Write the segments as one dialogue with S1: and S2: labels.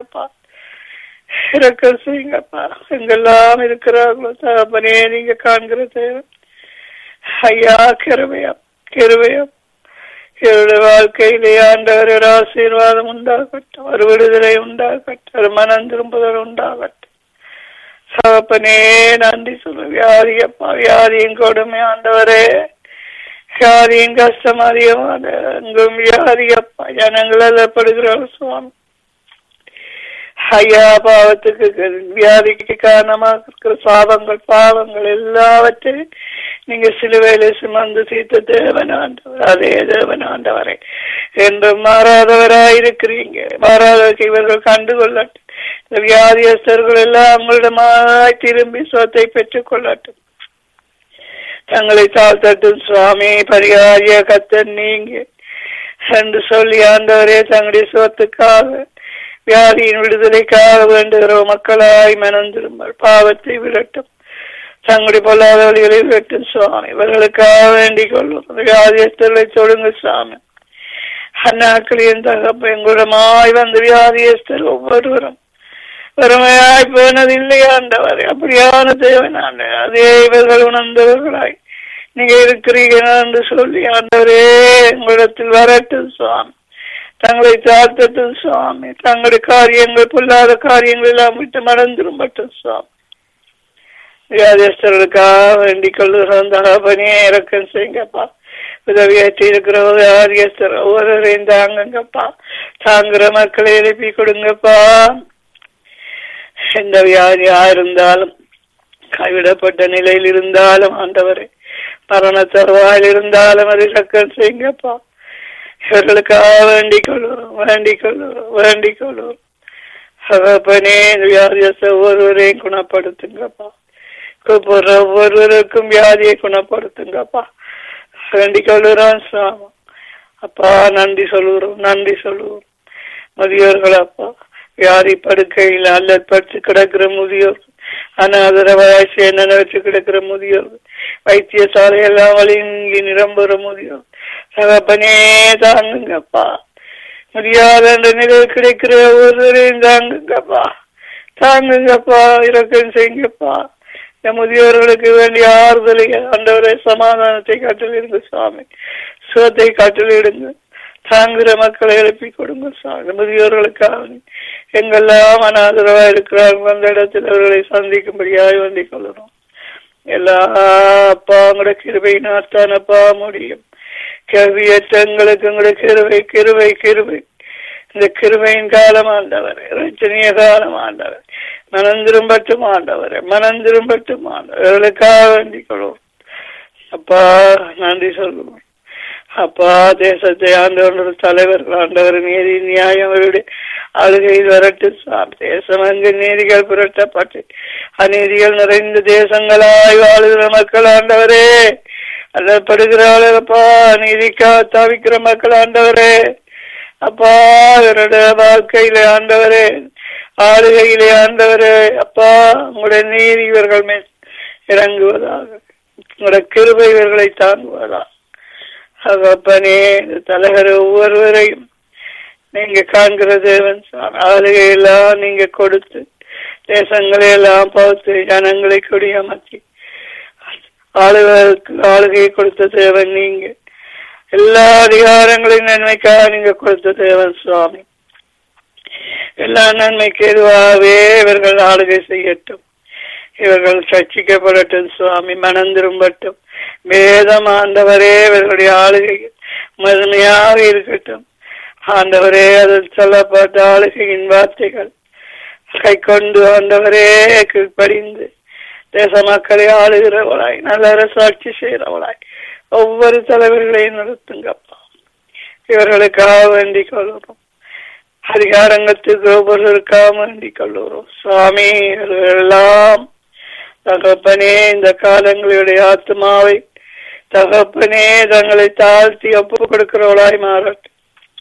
S1: செய்யுங்கப்பா இறக்கம் செய்யுங்கப்பா எங்கெல்லாம் இருக்கிறார்களோ தகப்பனே நீங்க காண்கிற தேவன் ஐயா கிருபையம் கிருபையம் இவருடைய வாழ்க்கையிலே ஆண்டவர் ஒரு ஆசீர்வாதம் உண்டாகட்டும் ஒரு விடுதலை உண்டாகட்டும் ஒரு மனம் திரும்புதல் உண்டாகட்டும் தகப்பனே நன்றி சொல்லு வியாதியப்பா வியாதியின் கொடுமை ஆண்டவரே வியாதியின் கஷ்டம் அதிகமான எங்கும் வியாதியப்பா ஜனங்கள் அல்லப்படுகிறார்கள் சுவாமி ஐயா பாவத்துக்கு வியாதிக்கு காரணமாக இருக்கிற சாபங்கள் பாவங்கள் எல்லாவற்றையும் நீங்க சிலுவையில சுமந்து தீர்த்த தேவனாண்டவர் அதே தேவனாண்டவரை என்று மாறாதவராயிருக்கிறீங்க மாறாதவருக்கு இவர்கள் கண்டுகொள்ளட்டும் இந்த வியாதியஸ்தர்கள் எல்லாம் உங்களிடமாய் திரும்பி சொத்தை பெற்றுக் கொள்ளட்டும் தங்களை தாழ்த்தட்டும் சுவாமி பரிகாரிய கத்தன் நீங்க என்று சொல்லி ஆண்டவரே தங்களுடைய சொத்துக்காக வியாதியின் விடுதலைக்காக வேண்டுகிற மக்களாய் மனம் திரும்ப பாவத்தை விரட்டும் தங்களுடைய பொல்லாத வழிகளை விரட்டும் சுவாமி இவர்களுக்காக வேண்டிக் கொள்ளும் வியாதியஸ்தர்களை சொல்லுங்க சுவாமி அந்நாட்களின் தகப்ப எங்களுடமாய் வந்து வியாதியஸ்தர் ஒவ்வொருவரும் வறுமையாய் போனது இல்லையாண்டவர் அப்படியான தேவனாண்ட அதே இவர்கள் உணர்ந்தவர்களாய் நீங்க இருக்கிறீங்க என்று சொல்லி ஆண்டவரே எங்களிடத்தில் வரட்டும் சுவாமி தங்களை தாழ்த்தட்டும் சுவாமி தங்களுடைய காரியங்கள் பொல்லாத காரியங்கள் எல்லாம் விட்டு மறந்துரும்பட்டும் சுவாமி வியாதியஸ்தர்களுக்காக வேண்டிக் கொள்ளுகிறோம் தகப்பனே இறக்கம் செய்யுங்கப்பா உதவியாற்றி இருக்கிற வியாதியஸ்தர் ஒவ்வொருவரையும் தாங்குங்கப்பா தாங்குற மக்களை எழுப்பி கொடுங்கப்பா எந்த வியாதியா இருந்தாலும் கைவிடப்பட்ட நிலையில் இருந்தாலும் ஆண்டவரே மரண தருவாயில் இருந்தாலும் அதை இறக்கம் செய்யுங்கப்பா இவர்களுக்காக வேண்டிக் கொள்ளுவோம் வேண்டிக் கொள்ளுவோம் வேண்டிக் கொள்ளுவோம் தகப்பனே இந்த வியாதியஸ்த ஒவ்வொருவரையும் குணப்படுத்துங்கப்பா கூப்பிடுற ஒவ்வொருவருக்கும் வியாதியை குணப்படுத்துங்கப்பா வேண்டிக் கொள்ளுறோம் சாமம் அப்பா நன்றி சொல்லுகிறோம் நன்றி சொல்லுவோம் முதியோர்கள் அப்பா வியாதி படுக்கையில் அல்லற்பட்டு கிடக்கிற முதியோர் அனாதர வயசு என்ன வச்சு கிடக்கிற முதியோர் வைத்தியசாலை எல்லாம் வழங்கி நிரம்புற முதியோர் தகப்பனே தாங்குங்கப்பா முடியாத என்ற நிலையில் கிடைக்கிற ஒருவரையும் தாங்குங்கப்பா தாங்குங்கப்பா இறக்கம் செய்யுங்கப்பா இந்த முதியோர்களுக்கு வேண்டிய ஆறுதலை ஆண்டவரை சமாதானத்தை கட்டளிடுங்க சுவாமி சுகத்தை கட்டளிடுங்க தாங்குகிற மக்களை எழுப்பி கொடுங்க சுவாமி முதியோர்களுக்காக எங்கெல்லாம் அனாதரவா இருக்கிறார்கள் அந்த இடத்தில் அவர்களை சந்திக்கும்படியாக வேண்டிக் கொள்ளணும் எல்லா அப்பா உங்களோட கிருபையினாத்தானப்பா முடியும் கவியற்றங்களுக்கு உங்களோட கிருவை கிருவை கிருவை இந்த கிருபையின் காலம் ஆண்டவர் ரச்சனைய காலம் ஆண்டவர் மனந்திரும்பட்டும் ஆண்டவர் மனந்திரும்பட்டும் ஆண்டவர்களுக்காக வேண்டிக் கொள்வோம் அப்பா நன்றி சொல்லுவோம் அப்பா தேசத்தை ஆண்டவர்களோட தலைவர்கள் ஆண்டவர் நீதி நியாயம் அவருடைய ஆளுகையில் வரட்டு சார் தேசம் அங்கு நீதிகள் புரட்டப்பட்டு அநீதிகள் நிறைந்த தேசங்களாய் வாழுகிற மக்கள் ஆண்டவரே அல்லப்படுகிறாளப்பா நீதிக்கா தவிக்கிற மக்கள் ஆண்டவரே அப்பா இவருடைய வாழ்க்கையிலே ஆண்டவரே ஆளுகையிலே ஆண்டவரே அப்பா உங்களுடைய நீதி இவர்கள் மேல் இறங்குவதாக உங்களுடைய கிருபை இவர்களை தாங்குவதா அப்பனே தலைவர் ஒவ்வொருவரையும் நீங்க காண்கிற தேவன் ஆளுகையெல்லாம் நீங்க கொடுத்து தேசங்களை எல்லாம் பார்த்து ஜனங்களை கொடியமர்த்தி ஆளுகளுக்கு ஆளுகையை கொடுத்த தேவன் நீங்க எல்லா அதிகாரங்களையும் நன்மைக்காக நீங்க கொடுத்த தேவன் சுவாமி எல்லா நன்மைக்கு எதுவாகவே இவர்கள் ஆளுகை செய்யட்டும் இவர்கள் சர்ச்சிக்கப்படட்டும் சுவாமி மனம் திரும்பட்டும் வேதம் ஆண்டவரே இவர்களுடைய ஆளுகையில் முழுமையாக இருக்கட்டும் ஆண்டவரே அதில் சொல்லப்பட்ட ஆளுகையின் வார்த்தைகள் கை கொண்டு ஆண்டவரே படிந்து தேச மக்களை ஆளுகிறவளாய் நல்ல அரசாட்சி செய்கிறவளாய் ஒவ்வொரு தலைவர்களையும் நடத்துங்கப்பா இவர்களுக்காக வேண்டிக் கொள்கிறோம் அதிகாரங்கத்துக்கு ஒவ்வொருவருக்காக வேண்டிக் கொள்கிறோம் சுவாமி எல்லாம் தகப்பனே இந்த காலங்களுடைய ஆத்மாவை தகப்பனே தங்களை தாழ்த்தி ஒப்பு கொடுக்கிறவளாய் மாறட்டும்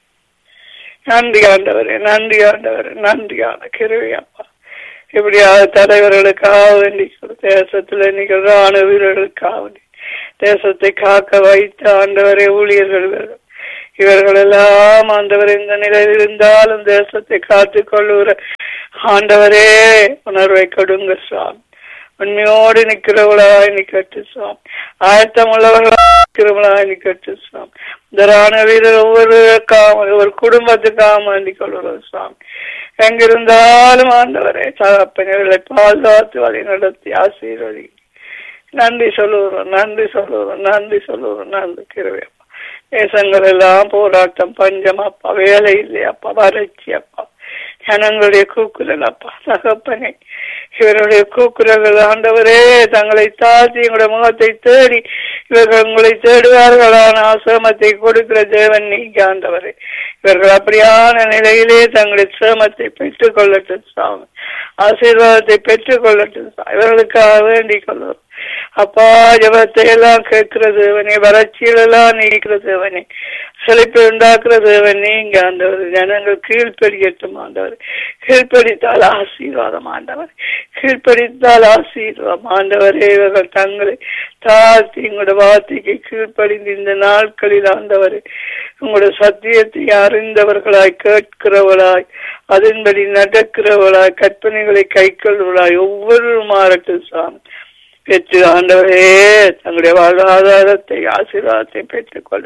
S1: நன்றி ஆண்டவரே நன்றி ஆண்டவரே நன்றியான கிருவியப்பா இப்படியாக தலைவர்களுக்காக வேண்டி தேசத்துல நிகழ் ராணுவ வீரர்களுக்காக வேண்டி தேசத்தை காக்க வைத்த ஆண்டவரே ஊழியர்கள் இவர்கள் எல்லாம் ஆண்டவர் இந்த நிலையில் இருந்தாலும் தேசத்தை காத்துக் கொள்ளுகிற ஆண்டவரே உணர்வை கொடுங்க சுவாமி உண்மையோடு நிக்கிறவளாய் நிக்கட்டு சுவாமி ஆயத்தம் உள்ளவர்களாய் நிக்கிறவளாய் நிக்கட்டு சுவாமி இந்த ராணுவ வீரர் ஒவ்வொரு காம ஒரு குடும்பத்துக்காக வேண்டிக் கொள்கிறோம் சுவாமி எங்கிருந்தாலும் ஆண்டவரே தகப்பனர்களை பாதுகாத்து வழி நடத்தி ஆசீர்வதி நன்றி சொல்லுகிறோம் நன்றி சொல்லுகிறோம் நன்றி சொல்லுகிறோம் நன்றி கிருவையப்பா தேசங்கள் எல்லாம் போராட்டம் பஞ்சம் அப்பா வேலை இல்லையப்பா வறட்சி அப்பா ஜனங்களுடைய கூக்குரல் அப்பா தகப்பனே இவருடைய கூக்குரல்கள் ஆண்டவரே தங்களை தாழ்த்தி எங்களுடைய முகத்தை தேடி இவர்கள் உங்களை தேடுவார்களான ஆசிரமத்தை கொடுக்கிற தேவன் நீங்க ஆண்டவரே இவர்கள் அப்படியான நிலையிலே தங்களுடைய சிரமத்தை பெற்றுக் கொள்ளட்டும் சாமி ஆசீர்வாதத்தை பெற்றுக் கொள்ளட்டும் சாமி. இவர்களுக்காக வேண்டிக் கொள்ளும் அப்பா ஜபத்தை எல்லாம் கேட்கிற தேவனே வறட்சியில் எல்லாம் நீக்கிற தேவனே செழிப்பை உண்டாக்குற தேவன் நீங்க ஆண்டவர் ஜனங்கள் கீழ்ப்படியட்டும் ஆண்டவர் கீழ்ப்படித்தால் ஆசீர்வாதம் ஆண்டவர் கீழ்ப்படித்தால் ஆசீர்வாதம் ஆண்டவரே இவர்கள் தங்களை தாழ்த்தி உங்களோட வார்த்தைக்கு கீழ்ப்படிந்து இந்த நாட்களில் ஆண்டவரே உங்களோட சத்தியத்தை அறிந்தவர்களாய் கேட்கிறவளாய் அதன்படி நடக்கிறவளாய் கற்பனைகளை கைக்கொள்வளாய் ஒவ்வொரு மாறட்டும் சாமி பெற்று ஆண்டவரே தங்களுடைய வாழ்வாதாரத்தை ஆசீர்வாதத்தை பெற்றுக்கொள்ள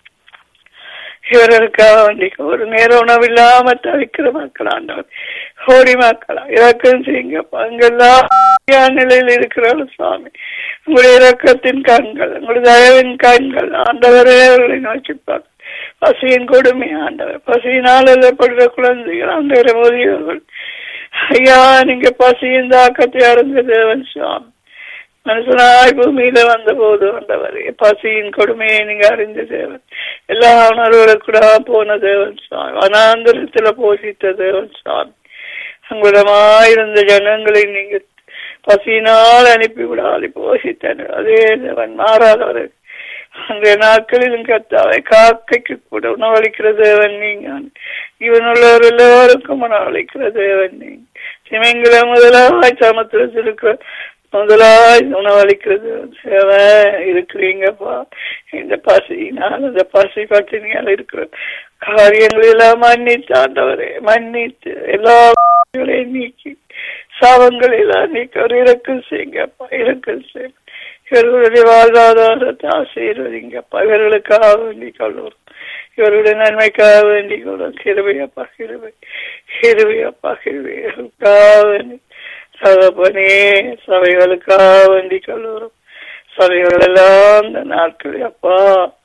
S1: இவர்களுக்காக வேண்டிக்கு ஒரு நேர உணவில்லாம தவிக்கிற மக்கள் ஆண்டவர் கோடி மக்களா இறக்கம் செய்யுங்க அங்கெல்லாம் நிலையில் இருக்கிறார்கள் சுவாமி உங்களுடைய இறக்கத்தின் கண்கள் உங்களுடைய தயவின் கண்கள் ஆண்டவரே அவர்களை நோக்கிப்பாங்க பசியின் கொடுமை ஆண்டவர் பசியினால் எழுதப்படுற குழந்தைகள் ஆண்டவரை முதியவர்கள் ஐயா நீங்க பசியின் தாக்கத்தை அறிந்த தேவன் சுவாமி மனுஷனாய் பூமியில வந்த போது வந்தவர் பசியின் கொடுமையை நீங்க அறிந்த தேவன் எல்லா உணர்வுகளுக்கு கூட போன தேவன் சுவாமி வனாந்திரத்துல போஷித்த தேவன் சுவாமி உங்களிடமாயிருந்த ஜனங்களை நீங்க பசியினால் அனுப்பி விடாது போஷித்தனர் அதே தேவன் மாறாதவர் அன்றைய நாட்களிலும் கத்தாவை காக்கைக்கு கூட உணவளிக்கிற தேவன் நீங்க இவனுள்ளவர் எல்லோருக்கும் உணவளிக்கிற தேவன் நீங்க சிமங்கில முதலாய் சமத்துவத்தில் இருக்கிற முதலாய் உணவளிக்கிறது சேவை இருக்கிறீங்கப்பா இந்த பசியினால் இந்த பசி பட்டினியால் இருக்கிற காரியங்கள் எல்லாம் மன்னித்து ஆண்டவரே மன்னித்து எல்லா நீக்கி சாபங்களை எல்லாம் நீக்கி ஒரு இறக்கம் செய்யுங்கப்பா இறக்கம் செய்யுங்க இவர்களுடைய வாழ்வாதாரத்தை ஆசீர்வதிங்கப்பா இவர்களுக்காக வேண்டிக் கொள்வோம் இவருடைய நன்மைக்காக வேண்டிக் கொள்வோம் கிருபையப்பா கிருபை கிருபையப்பா கிருபைகளுக்காக வேண்டி சகப்பனே சபைகளுக்காக வேண்டிக் கொள்வோம் சபைகள் எல்லாம் இந்த நாட்கள் அப்பா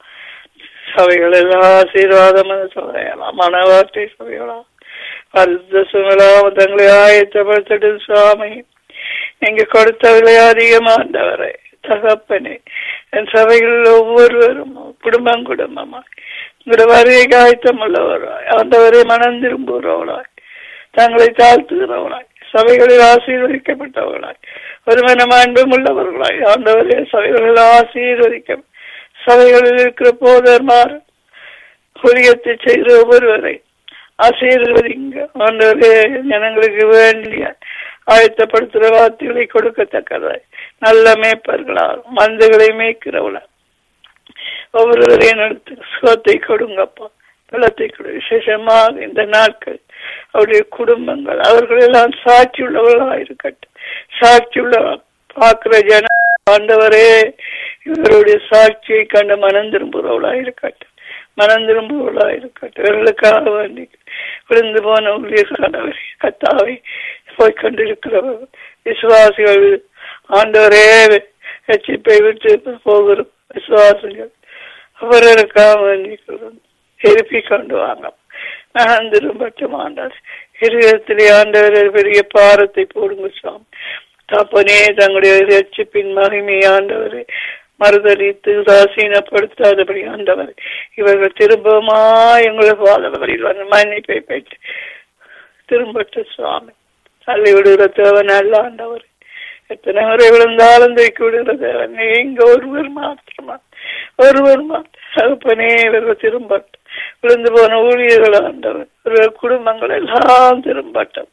S1: சபைகள் எல்லாம் ஆசீர்வாதமான சபையெல்லாம் மனவார்த்தை சபைகளா அர்த்தசுங்களாம் தங்களை ஆயத்தப்படுத்திட்டு சுவாமி நீங்க கொடுத்த விலை அதிகமாண்டவரை தகப்பனே என் சபைகளில் ஒவ்வொருவரும் குடும்பம் குடும்பமாய் உங்களோட வருகைக்கு ஆயத்தம் உள்ளவராய் ஆண்டவரை மனம் திரும்புகிறவளாய் தங்களை தாழ்த்துகிறவளாய் சபைகளில் ஆசீர்வதிக்கப்பட்டவர்களாய் ஒரு மனம் அன்பும் உள்ளவர்களாய் ஆண்டவரே சபைகளில் ஆசீர்வதிக்க சபைகளில் இருக்கிற போதர்மார் புரியத்தை செய்கிற ஒவ்வொருவரை ஆசீர்வதிங்க ஆண்டவரே ஜனங்களுக்கு வேண்டிய ஆயத்தப்படுத்துகிற வார்த்தைகளை கொடுக்கத்தக்கதாய் நல்ல மேய்ப்பர்களால் மந்தைகளை மேய்க்கிறவளா ஒவ்வொருவரையும் நடத்து சுகத்தை கொடுங்கப்பா பலத்தை கொடு விசேஷமாக இந்த நாட்கள் அவருடைய குடும்பங்கள் அவர்கள் எல்லாம் சாட்சி உள்ளவர்களா இருக்கட்டும் சாட்சி உள்ள பார்க்கிற ஜன ஆண்டவரே இவருடைய சாட்சியை கண்டு மனம் திரும்புகிறவளா இருக்கட்டும் மனம் திரும்புவளா இருக்கட்டும் இவர்களுக்காக வேண்டி விழுந்து போன ஊழியர்களானவரே கத்தாவை போய் கொண்டிருக்கிறவர் விசுவாசிகள் ஆண்டவரே எச்சிப்பை விட்டு போகிறோம் விசுவாசிகள் அவர்களுக்காக வேண்டி எழுப்பி கொண்டு வாங்க நான் திரும்பட்டும் ஆண்டார் இருதயத்திலே ஆண்டவர் பெரிய பாரத்தை போடுங்க சாமி தப்பனே தங்களுடைய ரட்சிப்பின் மகிமை ஆண்டவரே மறுதளித்து உதாசீனப்படுத்தாதபடி ஆண்டவர் இவர்கள் திரும்பமா எங்களை பாதவரில் வந்து மன்னிப்பை பெற்று திரும்பட்டு சுவாமி தள்ளி விடுகிற தேவன் அல்ல ஆண்டவர் எத்தனை முறை விழுந்தாலும் தூக்கி விடுகிற தேவன் நீங்க ஒருவர் மாத்திரமா ஒருவர் மாத்திரப்பனே இவர்கள் திரும்பட்டும் விழுந்து போன ஊழியர்கள் ஆண்டவர் இவர்கள் குடும்பங்கள் எல்லாம் திரும்பட்டும்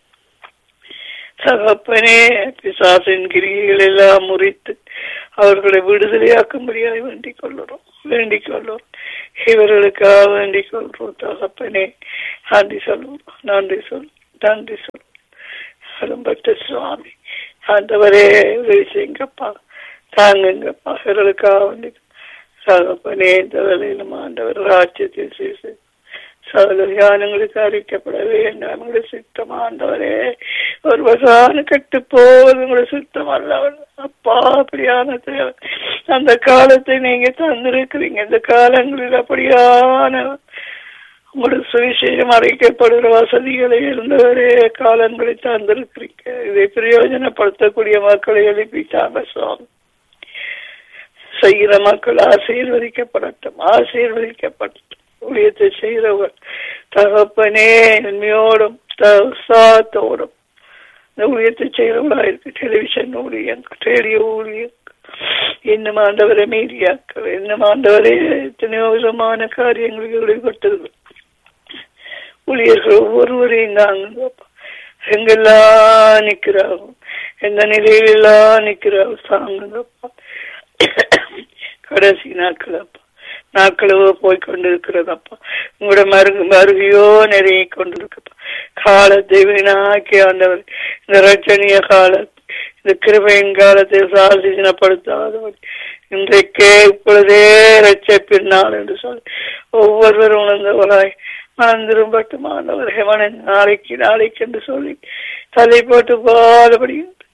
S1: தகப்பனே பிசாசின் கிரிகள் எல்லாம் முறித்து அவர்களை விடுதலையாக்கும்படியாக வேண்டிக் கொள்ளுறோம் வேண்டிக் கொள்ளுறோம் இவர்களுக்காக வேண்டிக் கொள்றோம் தகப்பனே நன்றி சொல்லுவோம் நன்றி சொல் நன்றி சொல் எழும்பட்ட சுவாமி ஆண்டவரே உதவி செய்யுங்கப்பா தாங்குங்கப்பா இவர்களுக்காக வேண்டி சகப்பனே இந்த வேலையிலும் ஆண்டவர் ராஜ்யத்தில் செய்து சகல தியானங்களுக்கு அறிக்கப்பட வேண்டும் உங்களுடைய சித்தம் ஆண்டவரே ஒரு வசான கெட்டு போவது உங்களுடைய சித்தம் அல்லவர் அப்பா அப்படியான தேவை அந்த காலத்தை நீங்க தந்திருக்கிறீங்க இந்த காலங்களில் அப்படியான உங்களுடைய சுவிசேஷம் அறிக்கப்படுகிற வசதிகளை இருந்தவரே காலங்களை தந்திருக்கிறீங்க இதை பிரயோஜனப்படுத்தக்கூடிய மக்களை எழுப்பிட்டாங்க சுவாமி செய்கிற மக்கள் ஆசீர்வதிக்கப்படட்டும் ஆசீர்வதிக்கப்படட்டும் ஊழியத்தை செய்கிறவர் தகப்பனே நன்மையோடும் சாத்தோடும் இந்த ஊழியத்தை செய்கிறவங்களா இருக்கு டெலிவிஷன் ஊழியம் ரேடியோ ஊழியம் இன்னும் ஆண்டவரை மீடியாக்கள் இன்னும் ஆண்டவரே எத்தனையோ விதமான காரியங்களுக்கு ஈடுபட்டது ஊழியர்கள் ஒவ்வொருவரையும் நாங்கள் எங்கெல்லாம் நிக்கிறாங்க எந்த நிலையிலெல்லாம் நிக்கிறாங்க தாங்குங்கப்பா கடைசி நாட்கள் அப்பா நாட்களவோ போய் கொண்டிருக்கிறதப்பா உங்களோட மருகு மருகையோ நிறைய கொண்டிருக்கப்பா காலத்தை வீணாக்கி ஆண்டவர் இந்த ரச்சனிய காலத்தை இந்த கிருபையின் காலத்தை சாதினப்படுத்தாதவர் இன்றைக்கே இப்பொழுதே ரட்சப்பின் நாள் என்று சொல்லி ஒவ்வொருவரும் உணர்ந்தவராய் மனந்திரும்பட்டுமானவர் ஹெவனன் நாளைக்கு நாளைக்கு என்று சொல்லி தலை போட்டு பாதபடி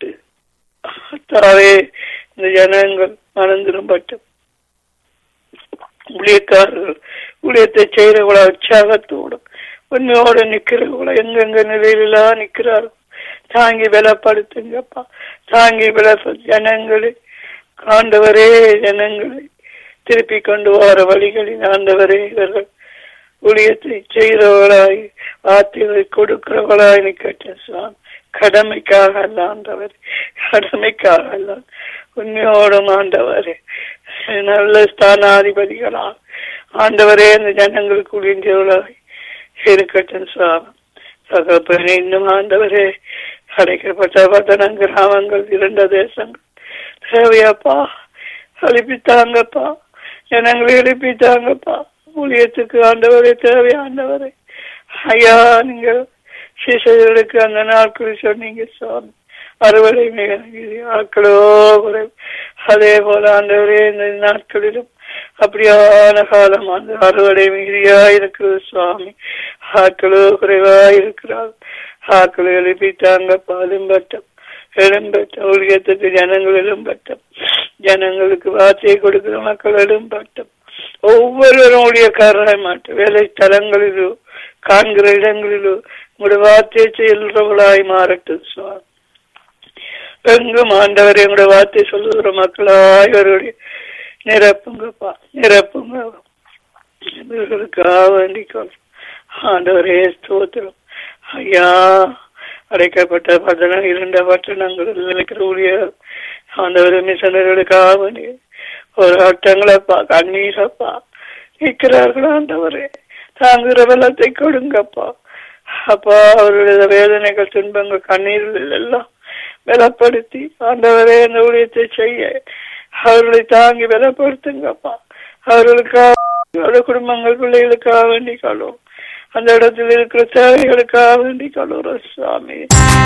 S1: தாவே இந்த ஜனங்கள் மனந்திரும்பட்டும் ஊழியக்காரர்கள் ஊழியத்தை செய்கிறவங்கள உற்சாகத்தோடும் உண்மையோட நிக்கிறவங்கள எங்கெங்க நிலையிலாம் நிக்கிறார்கள் தாங்கி பலப்படுத்துங்கப்பா தாங்கி பல ஜனங்களை ஆண்டவரே ஜனங்களை திருப்பி கொண்டு வர வழிகளில் ஆண்டவரே இவர்கள் ஊழியத்தை செய்கிறவளாய் வார்த்தைகளை கொடுக்கிறவளாய் நிக்கட்ட சுவாமி கடமைக்காக அல்ல ஆண்டவர் கடமைக்காக அல்ல உண்மையோடும் ஆண்டவரே நல்ல ஸ்தானாதிபதிகளா ஆண்டவரே அந்த ஜனங்களுக்கு உழிஞ்சவளாய் இருக்கட்டும் சுவாமி தகப்பனே இன்னும் ஆண்டவரே அடைக்கப்பட்ட பட்டணம் கிராமங்கள் இரண்ட தேசங்கள் தேவையாப்பா எழுப்பித்தாங்கப்பா ஜனங்களை எழுப்பித்தாங்கப்பா ஊழியத்துக்கு ஆண்டவரே தேவை ஆண்டவரே ஐயா நீங்கள் சிசைகளுக்கு அந்த நாட்களில் சொன்னீங்க சுவாமி அறுவடை மிக ஆட்களோ குறைவு அதே போல ஆண்டவரே இந்த நாட்களிலும் அப்படியான காலம் அந்த அறுவடை மிகுதியா இருக்கிறது சுவாமி ஆட்களோ குறைவா இருக்கிறார் ஆட்களை எழுப்பிட்டாங்க பாலும்பட்டம் எழும்பட்டம் ஊழியத்துக்கு ஜனங்கள் எழும்பட்டம் ஜனங்களுக்கு வார்த்தையை கொடுக்கிற மக்கள் எழும்பட்டம் ஒவ்வொருவரும் ஊழியக்காரராய் மாட்டோம் வேலை தலங்களிலோ காண்கிற இடங்களிலோ உங்களுடைய வார்த்தையை செல்றவளாய் மாறட்டும் சுவாமி எங்கும் ஆண்டவர் எங்களுடைய வார்த்தை சொல்லுகிற மக்களாய் அவருடைய நிரப்புங்கப்பா நிரப்புங்க இவர்களுக்காக வேண்டிக்கொள் ஆண்டவரே ஸ்தோத்திரம் ஐயா அடைக்கப்பட்ட பட்டணம் இரண்ட பட்டணங்கள் இருக்கிற ஊழியர் ஆண்டவர் மிஷனர்களுக்காக வேண்டி ஒரு ஆட்டங்களப்பா கண்ணீரப்பா நிற்கிறார்கள் ஆண்டவரே தாங்குகிற வெள்ளத்தை கொடுங்கப்பா அப்பா அவருடைய வேதனைகள் துன்பங்கள் கண்ணீர்கள் எல்லாம் பலப்படுத்தி ஆண்டவரே அந்த ஊழியத்தை செய்ய அவர்களை தாங்கி பலப்படுத்துங்கப்பா அவர்களுக்காக அவருடைய குடும்பங்கள் பிள்ளைகளுக்காக வேண்டி கழுவும் அந்த இடத்தில் இருக்கிற தேவைகளுக்காக வேண்டி கழுவுற சுவாமி